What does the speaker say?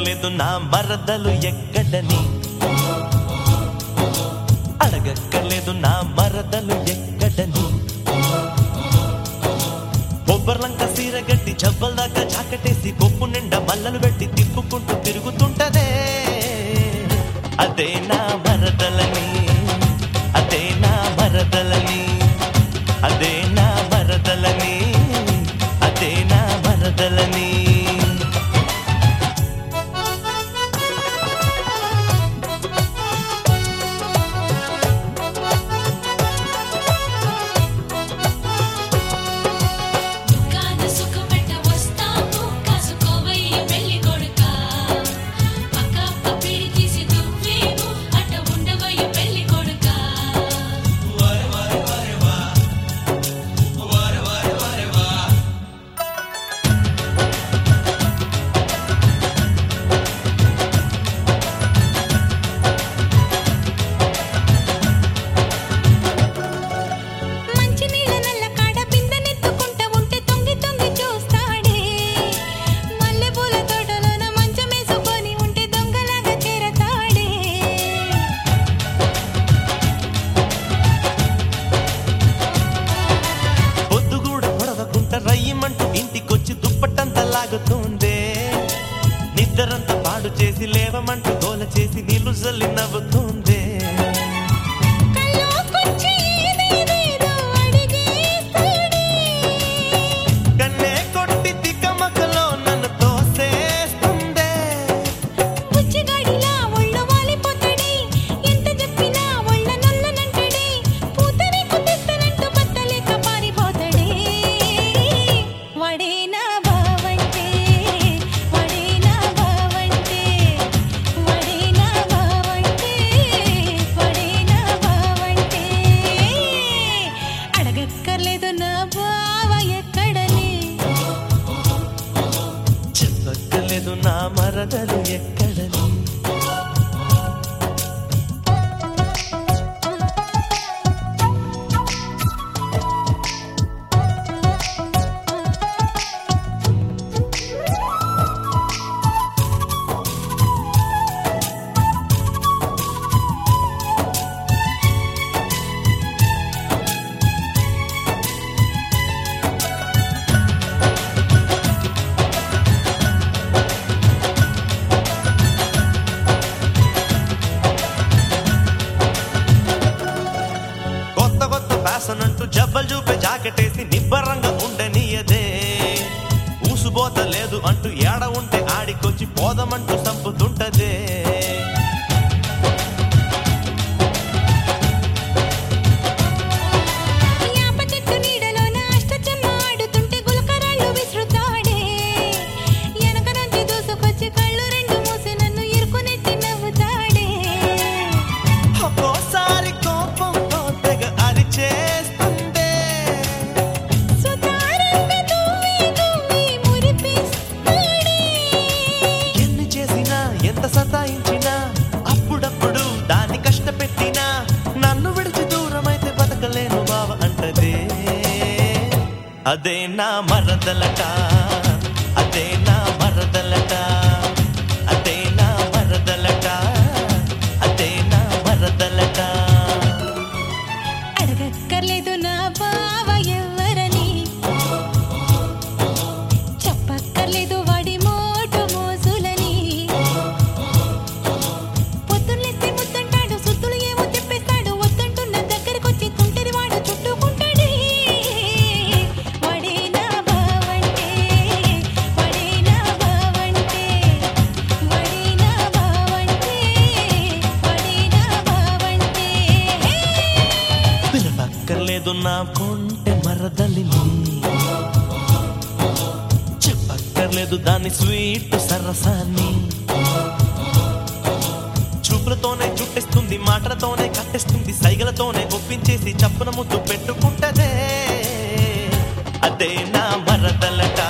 అడగక్కర్లేదు నా మరదలు ఎక్కడని అడగక్కర్లేదు నా మరదలు ఎక్కడని బొబ్బర్లంక సీర గట్టి జబ్బల దాకా జాకెటేసి కొప్పు నిండా మల్లలు పెట్టి తిప్పుకుంటూ తిరుగుతుంటదే అదే నా మరదలని అదే నా మరదలని అదే నా మరదలని అదే నా మరదలని దుకాణ సుఖపెట్ట వస్తాము కాసుకోవయ్య పెళ్లి కొడుక పక్క పప్పిడి తీసి దువ్వేము అట్ట ఉండవయ్య పెళ్లి కొడుక మంచి నీళ్ళ నల్ల కాడ బిందెనెత్తుకుంట ఉంటే తొంగి తొంగి చూస్తాడే మల్లెపూల తోటలోన మంచమేసుకొని ఉంటే దొంగలాగా చేరతాడే పొద్దు కూడా పొడవకుంట రయ్యమంటూ ఇంటికొచ్చి దుప్పటంతా లాగుతుందే నిద్రంతా పాడు చేసి లేవమంటూ గోల చేసి నీళ్లు జల్లి నవ్వుతుందే కల్లోకొచ్చి ఏదేదేదో అడిగేస్తాడే కన్నే కొట్టి తికమకలో నన్ను తోసేస్తుందే బుచ్చిగాడిలా ఒళ్ళ వాలిపోతాడే ఎంత చెప్పినా ఒళ్ళ నొల్లనంటాడే పూతని కుదిస్తానంటూ బట్టలేక పారిపోతాడే వాడే నా బావంటే వాడే నా బావంటే వాడే నా బావంటే వాడే నా బావంటే అడగక్కర్లేదు నా బావ ఎక్కడని చెప్పక్కలేదు నా మరదలు ఎక్కడని కొత్త కొత్త ఫ్యాషన్ అంటూ జబ్బలు చూపే జాకెటేసి నిబ్బరంగా ఉండనీయదే ఊసుబోత లేదు అంటూ ఏడ ఉంటే ఆడికొచ్చి పోదమంటూ సంపుతుంటదే యాప చెట్టు నీడలోన అష్టచెమ్మ ఆడుతుంటే గులకరాళ్ళు విసురుతాడే వెనక నుంచి దూసుకొచ్చి కళ్ళు రెండు మూసి నన్ను ఇరుకునెట్టి నవ్వుతాడే ఒక్కోసారి కోపంతో తెగ అరిచేస్తుందే సుతారంగా దువ్వి దువ్వి మురిపిస్తాడే ఎన్ని చేసినా ఎంత సతాయించినా అప్పుడప్పుడు దాన్ని కష్టపెట్టినా నన్ను విడిచి దూరమైతే బతకలేను బావ అంటదే అదే నా మరదలట అదే నా మరదలట అదే నా మరదలట అదే నా మరదలట అడగక్కర్లేదు నా బావ ఎవరని చెప్పక్కర్లేదు వాడి మోటు మోజులని పొద్దున్నేస్తే ముద్దంటాడు సుత్తులు ఏమో చెప్పేస్తాడు వద్దంటున్న దగ్గరకొచ్చి తుంటరి వాడు చుట్టుకుంటాడే వాడే నా బావంటే వాడే నా బావంటే వాడే నా బావంటే వాడే నా బావంటే పిలవక్కర్లేదు నా కొంటె మరదలిని చెప్పక్కర్లేదు దాని స్వీట్ సరసాన్ని చూపులతోనే చుట్టిస్తుంది మాటలతోనే కట్టేస్తుంది సైగలతోనే ఒప్పించేసి చప్పున ముద్దు పెట్టుకుంటదే అదే నా మరదలట